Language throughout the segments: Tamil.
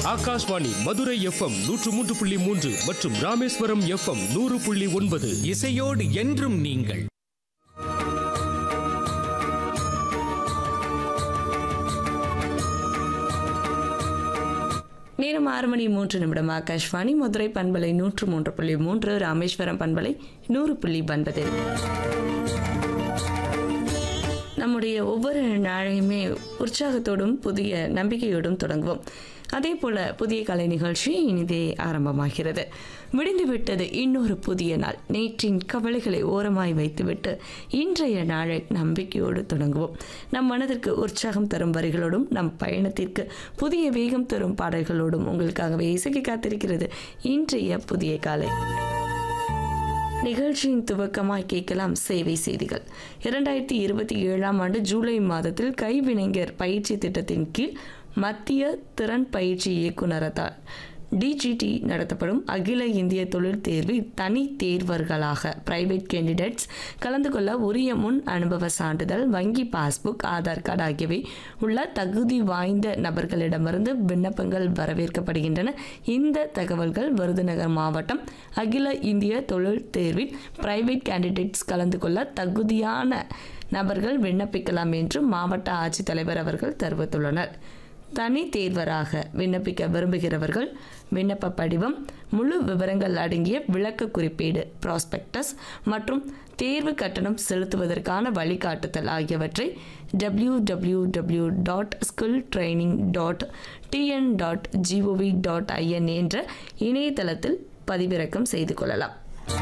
ஆகாஷ்வாணி மதுரை எஃப்எம் நூற்று மூன்று புள்ளி மூன்று மற்றும் ராமேஸ்வரம் எஃப்எம் நூறு புள்ளி ஒன்பது இசையோடு என்றும் நீங்கள் நேரம் ஆறு மணி மூன்று நிமிடம் ஆகாஷ்வாணி மதுரை பண்பலை நூற்று மூன்று புள்ளி மூன்று ராமேஸ்வரம் பண்பலை நூறு புள்ளி ஒன்பதில் நம்முடைய ஒவ்வொரு நாளையுமே உற்சாகத்தோடும் புதிய நம்பிக்கையோடும் தொடங்குவோம் அதே போல புதிய கலை நிகழ்ச்சி இனிதே ஆரம்பமாகிறது விடிந்து விட்டது இன்னொரு புதிய நாள் நேற்றின் கவலைகளை ஓரமாய் வைத்துவிட்டு இன்றைய நாளை நம்பிக்கையோடு தொடங்குவோம் நம் மனதிற்கு உற்சாகம் தரும் வரிகளோடும் நம் பயணத்திற்கு புதிய வேகம் தரும் பாடல்களோடும் உங்களுக்காகவே இசைக்கு காத்திருக்கிறது இன்றைய புதிய காலை நிகழ்ச்சியின் துவக்கமாய் கேட்கலாம் சேவை செய்திகள் இரண்டாயிரத்தி இருபத்தி ஏழாம் ஆண்டு ஜூலை மாதத்தில் கைவினைஞர் பயிற்சி திட்டத்தின் கீழ் மத்திய திறன் பயிற்சி இயக்குநரத்தால் டிஜிடி நடத்தப்படும் அகில இந்திய தொழில் தேர்வில் தனி தேர்வர்களாக பிரைவேட் கேண்டிடேட்ஸ் கலந்து கொள்ள உரிய முன் அனுபவ சான்றிதழ் வங்கி பாஸ்புக் ஆதார் கார்டு ஆகியவை உள்ள தகுதி வாய்ந்த நபர்களிடமிருந்து விண்ணப்பங்கள் வரவேற்கப்படுகின்றன இந்த தகவல்கள் விருதுநகர் மாவட்டம் அகில இந்திய தொழில் தேர்வில் பிரைவேட் கேண்டிடேட்ஸ் கலந்து கொள்ள தகுதியான நபர்கள் விண்ணப்பிக்கலாம் என்று மாவட்ட ஆட்சித்தலைவர் அவர்கள் தெரிவித்துள்ளனர் தனி தேர்வராக விண்ணப்பிக்க விரும்புகிறவர்கள் விண்ணப்ப படிவம் முழு விவரங்கள் அடங்கிய விளக்க குறிப்பீடு ப்ராஸ்பெக்டஸ் மற்றும் தேர்வு கட்டணம் செலுத்துவதற்கான வழிகாட்டுதல் ஆகியவற்றை W W W dot skill training dot TN dot GOV dot IN என்ற இணையதளத்தில் பதிவிறக்கம் செய்து கொள்ளலாம்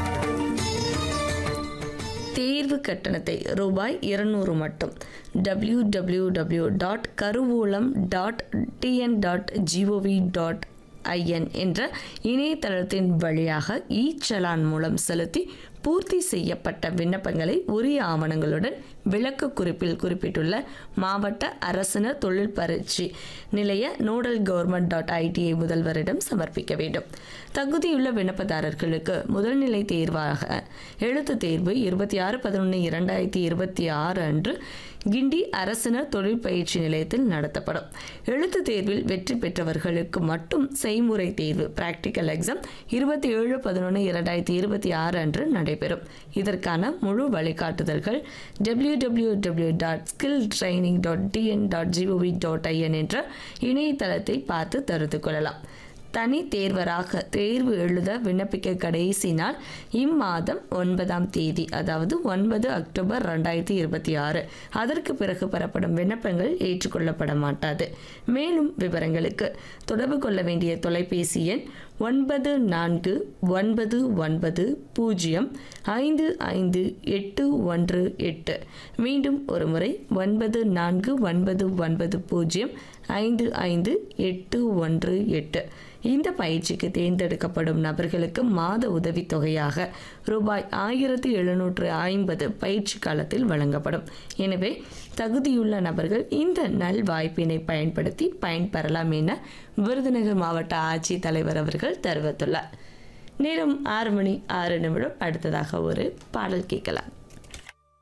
தேர்வு கட்டணத்தை ரூபாய் இருநூறு மட்டும் டபிள்யூ டபிள்யூ டபிள்யூ டாட் கருவூலம் dot TN dot GOV dot IN என்ற இணையதளத்தின் வழியாக இ சலான் மூலம் செலுத்தி பூர்த்தி செய்யப்பட்ட விண்ணப்பங்களை உரிய ஆவணங்களுடன் விளக்க குறிப்பில் குறிப்பிட்டுள்ள மாவட்ட அரசினர் தொழில் பயிற்சி நிலைய நோடல் கவர்மெண்ட் டாட் ஐடிஐ முதல்வரிடம் சமர்ப்பிக்க வேண்டும் தகுதியுள்ள விண்ணப்பதாரர்களுக்கு முதல்நிலை தேர்வாக எழுத்து தேர்வு இருபத்தி ஆறு பதினொன்று இரண்டாயிரத்தி இருபத்தி ஆறு அன்று கிண்டி அரசினர் தொழில் பயிற்சி நிலையத்தில் நடத்தப்படும் எழுத்து தேர்வில் வெற்றி பெற்றவர்களுக்கு மட்டும் செய்முறை தேர்வு பிராக்டிக்கல் எக்ஸாம் இருபத்தி ஏழு பதினொன்று இரண்டாயிரத்தி இருபத்தி ஆறு அன்று நடைபெறும் இதற்கான முழு வழிகாட்டுதல்கள் W W W dot skill training dot TN dot GOV dot IN என்ற இணையதளத்தை பார்த்து தெரிந்து கொள்ளலாம் தனி தேர்வராக தேர்வு எழுத விண்ணப்பிக்க கடைசி நாள் இம்மாதம் ஒன்பதாம் தேதி அதாவது ஒன்பது அக்டோபர் ரெண்டாயிரத்தி இருபத்தி ஆறு அதற்கு பிறகு பெறப்படும் விண்ணப்பங்கள் ஏற்றுக்கொள்ளப்பட மாட்டாது மேலும் விவரங்களுக்கு தொடர்பு கொள்ள வேண்டிய தொலைபேசி எண் ஒன்பது நான்கு ஒன்பது ஒன்பது பூஜ்ஜியம் ஐந்து ஐந்து எட்டு ஒன்று எட்டு மீண்டும் ஒரு முறை ஒன்பது நான்கு ஒன்பது ஒன்பது பூஜ்ஜியம் ஐந்து ஐந்து எட்டு ஒன்று எட்டு இந்த பயிற்சிக்கு தேர்ந்தெடுக்கப்படும் நபர்களுக்கு மாத உதவித்தொகையாக ரூபாய் ஆயிரத்தி எழுநூற்று ஐம்பது பயிற்சி காலத்தில் வழங்கப்படும் எனவே தகுதியுள்ள நபர்கள் இந்த நல் வாய்ப்பினை பயன்படுத்தி பயன்பெறலாம் என விருதுநகர் மாவட்ட ஆட்சித் தலைவர் அவர்கள் தெரிவித்துள்ளார் நேரம் ஆறு மணி ஆறு நிமிடம் அடுத்ததாக ஒரு பாடல் கேட்கலாம்